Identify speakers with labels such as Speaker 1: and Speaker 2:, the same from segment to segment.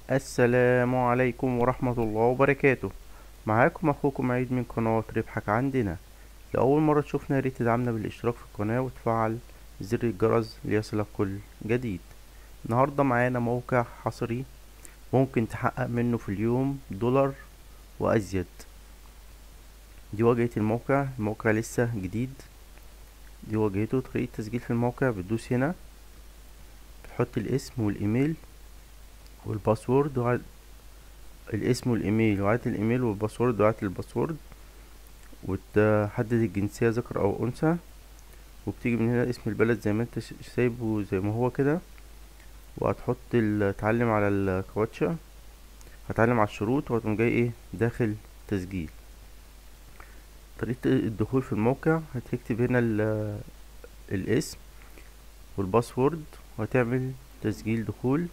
Speaker 1: السلام عليكم ورحمة الله وبركاته معاكم اخوكم عيد من قناة ربحك عندنا لأول مرة تشوفنا ياريت تدعمنا بالاشتراك في القناة وتفعل زر الجرس ليصلك كل جديد النهاردة معانا موقع حصري ممكن تحقق منه في اليوم دولار وأزيد دي واجهة الموقع الموقع لسه جديد دي واجهته طريقة تسجيل في الموقع بتدوس هنا بتحط الاسم والايميل والباسورد وعد الاسم والايميل وعدد الايميل والباسورد وعدد الباسورد وتحدد الجنسية ذكر او انثى وبتيجي من هنا اسم البلد زي ما انت سايبه زي ما هو كده وهتحط تعلم على الكواتشة هتعلم على الشروط وهتقوم جاي ايه داخل تسجيل طريقة الدخول في الموقع هتكتب هنا الاسم والباسورد وهتعمل تسجيل دخول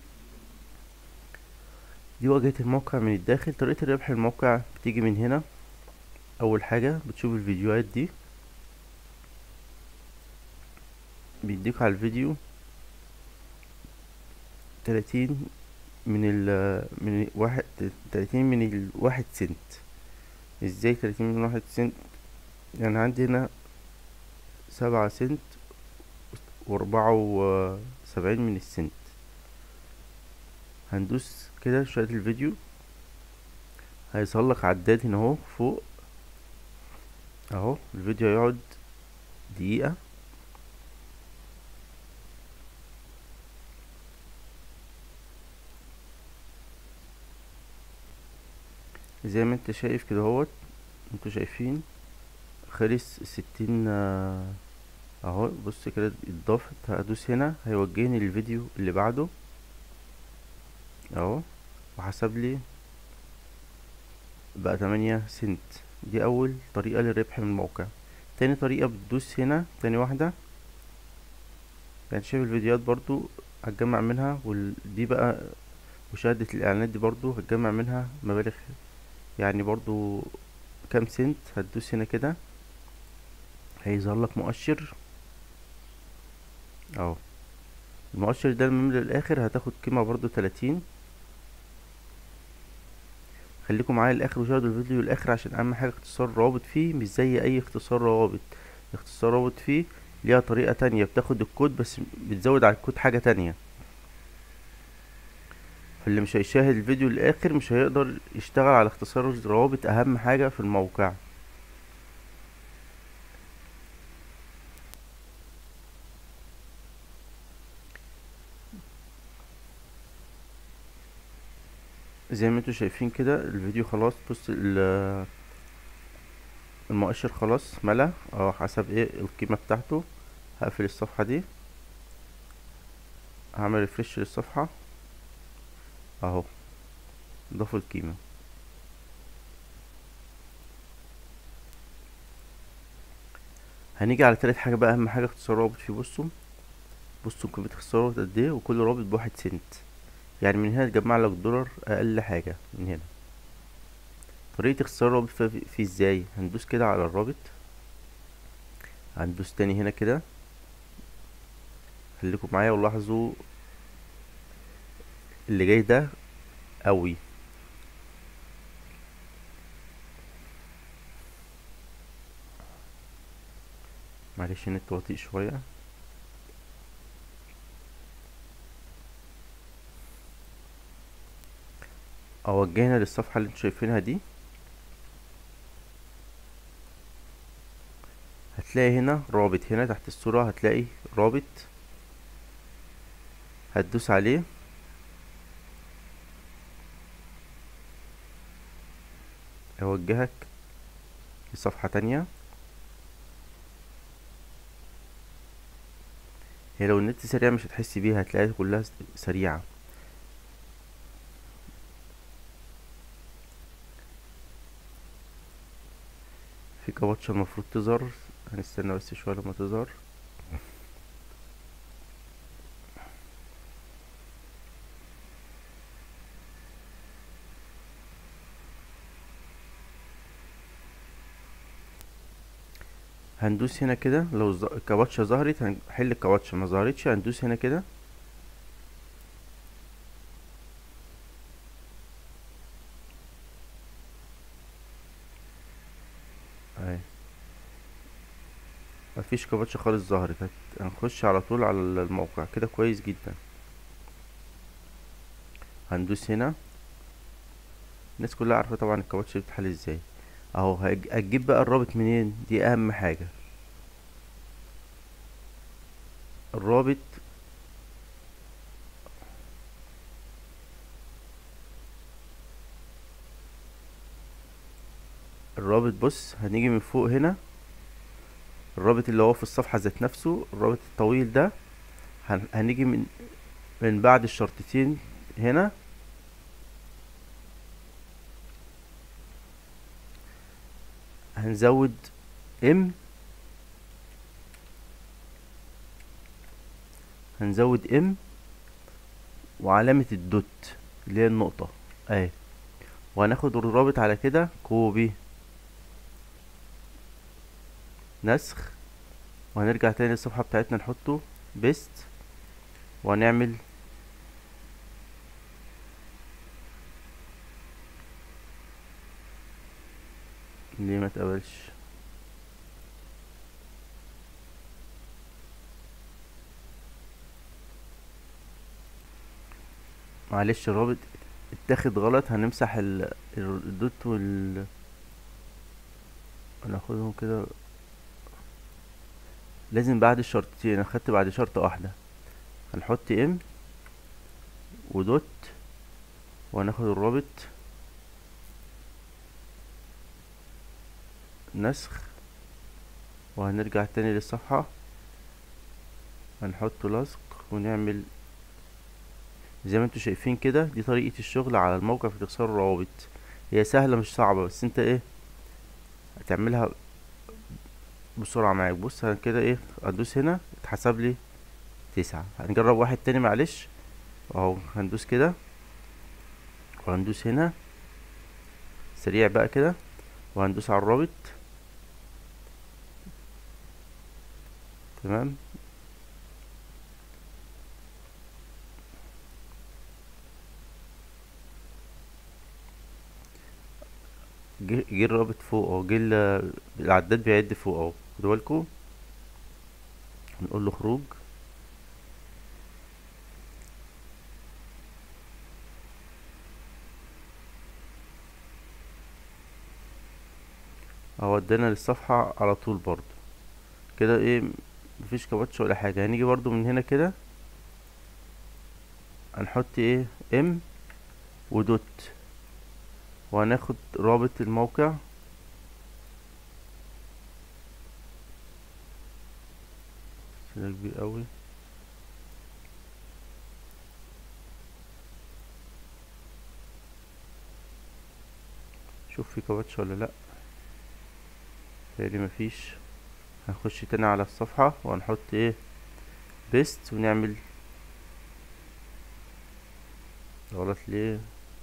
Speaker 1: دي واجهة الموقع من الداخل طريقة الربح الموقع بتيجي من هنا اول حاجة بتشوف الفيديوهات دي بيديك على الفيديو تلاتين من ال من واحد تلاتين من الواحد سنت ازاي تلاتين من واحد سنت يعني عندي هنا سبعة سنت واربعة وسبعين من السنت هندوس كده شوية الفيديو هيظهر لك عداد هنا اهو فوق اهو الفيديو هيقعد دقيقة زي ما انت شايف كده اهوت انتوا شايفين خلص ستين اهو بص كده اتضافت هدوس هنا هيوجهني للفيديو اللي بعده اهو وحسب لي بقى تمانية سنت دي اول طريقة للربح من الموقع تاني طريقة بتدوس هنا تاني واحدة يعني شايف الفيديوهات برضو هتجمع منها ودي بقى مشاهدة الاعلانات دي برضو هتجمع منها مبالغ يعني برضو كام سنت هتدوس هنا كده هيظهر لك مؤشر اهو المؤشر ده من للاخر هتاخد قيمة برضو تلاتين خليكم معايا للاخر وشاهدوا الفيديو للاخر عشان اهم حاجه اختصار روابط فيه مش زي اي اختصار روابط اختصار روابط فيه ليها طريقه تانية بتاخد الكود بس بتزود على الكود حاجه تانية فاللي مش هيشاهد الفيديو للاخر مش هيقدر يشتغل على اختصار الروابط اهم حاجه في الموقع زي ما انتوا شايفين كده الفيديو خلاص بص المؤشر خلاص ملا اه حسب ايه القيمة بتاعته هقفل الصفحة دي هعمل ريفرش للصفحة اهو ضافوا القيمة هنيجي على تالت حاجة بقى اهم حاجة اختصار رابط فيه بصوا بصوا قيمة اختصار رابط قد ايه وكل رابط بواحد سنت يعني من هنا تجمع لك دولار اقل حاجة من هنا طريقة اختصار الرابط في ازاي هندوس كده على الرابط هندوس تاني هنا كده خليكم معايا ولاحظوا اللي جاي ده قوي معلش النت بطيء شويه اوجهنا للصفحة اللي انتوا شايفينها دي هتلاقي هنا رابط هنا تحت الصورة هتلاقي رابط هتدوس عليه اوجهك لصفحة تانية هي لو النت سريع مش هتحس بيها هتلاقيها كلها سريعة في كابوتشا المفروض تظهر هنستنى بس شوية لما تظهر هندوس هنا كده لو الكابوتشا ظهرت هنحل الكابوتشا ما ظهرتش هندوس هنا كده مفيش كباتشة خالص ظهرت هت- هنخش على طول على الموقع كده كويس جدا هندوس هنا الناس كلها عارفة طبعا الكاوتش بيتحل ازاي اهو هج- هتجيب بقى الرابط منين دي اهم حاجة الرابط الرابط بص هنيجي من فوق هنا الرابط اللي هو في الصفحة ذات نفسه الرابط الطويل ده هن- هنيجي من من بعد الشرطتين هنا هنزود ام هنزود ام وعلامة الدوت اللي هي النقطة اهي وهناخد الرابط على كده كوبي نسخ وهنرجع تاني للصفحة بتاعتنا نحطه بيست وهنعمل ليه ما تقبلش معلش الرابط اتاخد غلط هنمسح ال- الدوت وال هناخدهم كده لازم بعد الشرطتين انا خدت بعد شرطة واحدة هنحط ام ودوت وهناخد الرابط نسخ وهنرجع تاني للصفحة هنحط لصق ونعمل زي ما انتوا شايفين كده دي طريقة الشغل على الموقع في تكسير الروابط هي سهلة مش صعبة بس انت ايه هتعملها بسرعة معاك بص انا كده ايه هدوس هنا اتحسب لي تسعة هنجرب واحد تاني معلش اهو هندوس كده وهندوس هنا سريع بقى كده وهندوس على الرابط تمام جه جه الرابط فوق اهو جه ال- العداد بيعد فوق اهو خدوا بالكوا نقول له خروج اهو ودانا للصفحة على طول برضو كده ايه مفيش كابتش ولا حاجة هنيجي برضو من هنا كده هنحط ايه ام ودوت وهناخد رابط الموقع كده كبير قوي شوف في كابتش ولا لا تقريبا مفيش هنخش تاني على الصفحة وهنحط ايه بيست ونعمل غلط ليه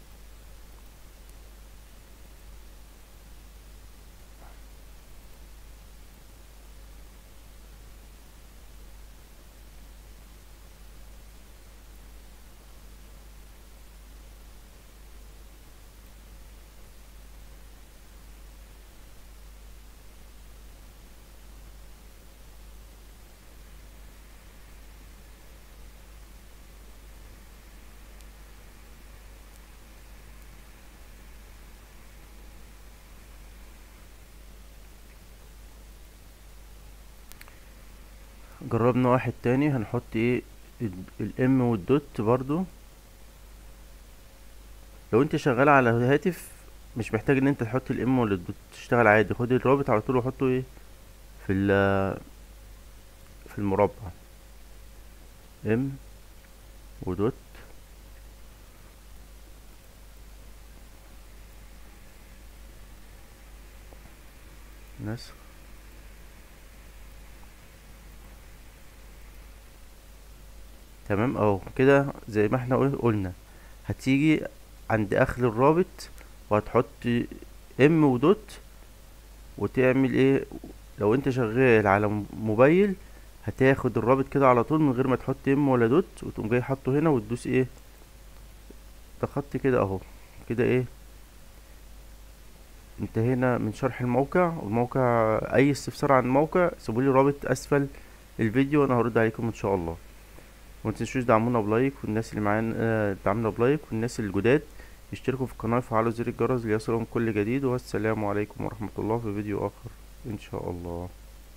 Speaker 1: جربنا واحد تاني هنحط ايه الام والدوت برضو لو انت شغال على هاتف مش محتاج ان انت تحط الام ولا الدوت تشتغل عادي خد الرابط على طول وحطه ايه في ال في المربع ام ودوت نسخ تمام اهو كده زي ما احنا قل- قلنا هتيجي عند اخر الرابط وهتحط ام ودوت وتعمل ايه لو انت شغال على م- موبايل هتاخد الرابط كده على طول من غير ما تحط ام ولا دوت وتقوم جاي حاطه هنا وتدوس ايه ده خط كده اهو كده ايه انتهينا من شرح الموقع والموقع اي استفسار عن الموقع سيبولي رابط اسفل الفيديو وانا هرد عليكم ان شاء الله ومتنسوش دعمونا بلايك والناس اللي معانا آه، دعمنا بلايك والناس الجداد يشتركوا في القناة ويفعلوا زر الجرس ليصلهم كل جديد والسلام عليكم ورحمة الله في فيديو آخر إن شاء الله